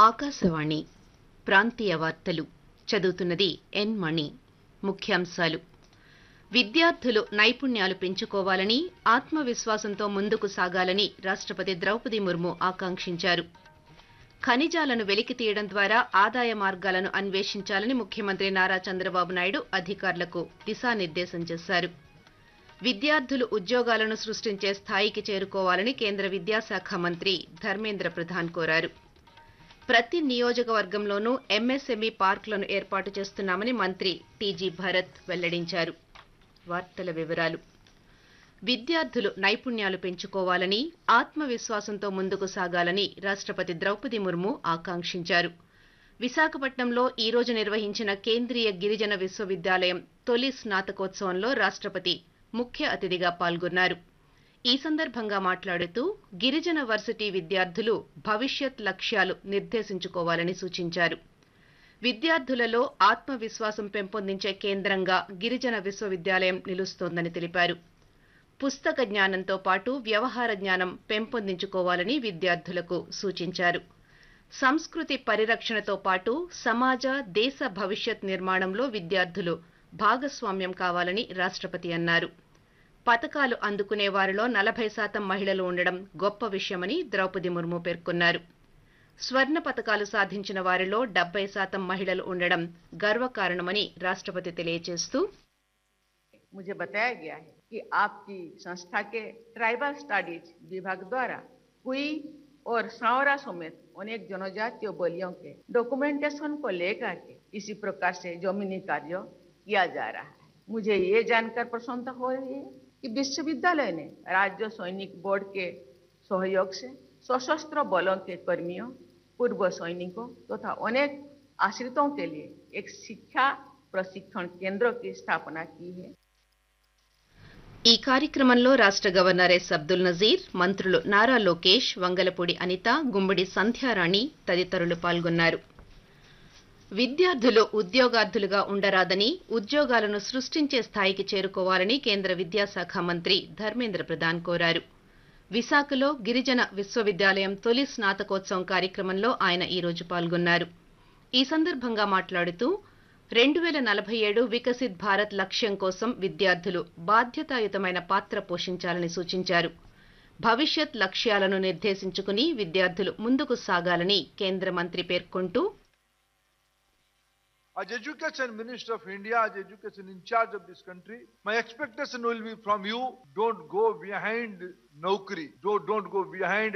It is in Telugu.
ఆకాశవాణి ప్రాంతీయ వార్తలు చదువుతున్నది ఎన్ మణి ముఖ్యాంశాలు విద్యార్థులు నైపుణ్యాలు పెంచుకోవాలని ఆత్మవిశ్వాసంతో ముందుకు సాగాలని రాష్టపతి ద్రౌపది ముర్ము ఆకాంక్షించారు ఖనిజాలను వెలికి తీయడం ద్వారా ఆదాయ మార్గాలను అన్వేషించాలని ముఖ్యమంత్రి నారా చంద్రబాబు నాయుడు అధికారులకు దిశానిర్దేశం చేశారు విద్యార్థులు ఉద్యోగాలను సృష్టించే స్థాయికి చేరుకోవాలని కేంద్ర విద్యాశాఖ మంత్రి ధర్మేంద్ర ప్రధాన్ కోరారు ప్రతి నియోజకవర్గంలోనూ ఎంఎస్ఎంఈ పార్కులను ఏర్పాటు చేస్తున్నామని మంత్రి టీజీ భరత్ వెల్లడించారు వార్తల వివరాలు విద్యార్థులు నైపుణ్యాలు పెంచుకోవాలని ఆత్మవిశ్వాసంతో ముందుకు సాగాలని రాష్టపతి ద్రౌపది ముర్ము ఆకాంక్షించారు విశాఖపట్నంలో ఈ రోజు నిర్వహించిన కేంద్రీయ గిరిజన విశ్వవిద్యాలయం తొలి స్నాతకోత్సవంలో రాష్టపతి ముఖ్య అతిథిగా పాల్గొన్నారు ఈ సందర్భంగా మాట్లాడుతూ గిరిజన వర్సిటీ విద్యార్థులు భవిష్యత్ లక్ష్యాలు నిర్దేశించుకోవాలని సూచించారు విద్యార్థులలో ఆత్మవిశ్వాసం పెంపొందించే కేంద్రంగా గిరిజన విశ్వవిద్యాలయం నిలుస్తోందని తెలిపారు పుస్తక జ్ఞానంతో పాటు వ్యవహార జ్ఞానం పెంపొందించుకోవాలని విద్యార్థులకు సూచించారు సంస్కృతి పరిరక్షణతో పాటు సమాజ దేశ భవిష్యత్ నిర్మాణంలో విద్యార్థులు భాగస్వామ్యం కావాలని రాష్టపతి అన్నారు పథకాలు అందుకునే వారిలో నలభై శాతం మహిళలు ఉండడం గొప్ప విషయమని ద్రౌపది ముర్ము పేర్కొన్నారు స్వర్ణ పథకాలు సాధించిన వారిలో డెబ్బై శాతం మహిళలు ఉండడం గర్వకారణమని రాష్టపతి తెలియజేస్తూ मुझे बताया गया है कि आपकी संस्था के ट्राइबल स्टडीज विभाग द्वारा कुई और सावरा समेत अनेक जनजातीय बोलियों के डॉक्यूमेंटेशन को लेकर के इसी प्रकार से जमीनी कार्य किया जा रहा है मुझे ये जानकर प्रसन्नता हो रही है कि विश्वविद्यालय ने राज्य सैनिक बोर्ड के सहयोग से सशस्त्र बलों के कर्मियों पूर्व सैनिकों तथा तो अनेक आश्रितों के लिए एक शिक्षा प्रशिक्षण केंद्र की स्थापना की है ఈ కార్యక్రమంలో రాష్ట గవర్నర్ ఎస్ అబ్దుల్ నజీర్ మంత్రులు నారా లోకేష్ వంగలపూడి అనిత గుమ్మిడి సంధ్యారాణి తదితరులు పాల్గొన్నారు విద్యార్థులు ఉద్యోగార్థులుగా ఉండరాదని ఉద్యోగాలను సృష్టించే స్థాయికి చేరుకోవాలని కేంద్ర విద్యాశాఖ మంత్రి ధర్మేంద్ర ప్రధాన్ కోరారు విశాఖలో గిరిజన విశ్వవిద్యాలయం తొలి స్నాతకోత్సవం కార్యక్రమంలో ఆయన ఈ రోజు పాల్గొన్నారు ఈ సందర్భంగా మాట్లాడుతూ రెండు వేల నలభై ఏడు వికసిత్ భారత్ లక్ష్యం కోసం విద్యార్థులు బాధ్యతాయుతమైన పాత్ర పోషించాలని సూచించారు భవిష్యత్ లక్ష్యాలను నిర్దేశించుకుని విద్యార్థులు ముందుకు సాగాలని కేంద్ర మంత్రి పేర్కొంటూ As Education Minister of India, as education in charge of this country, my expectation will be from you, don't go behind Naukri, don't, don't go behind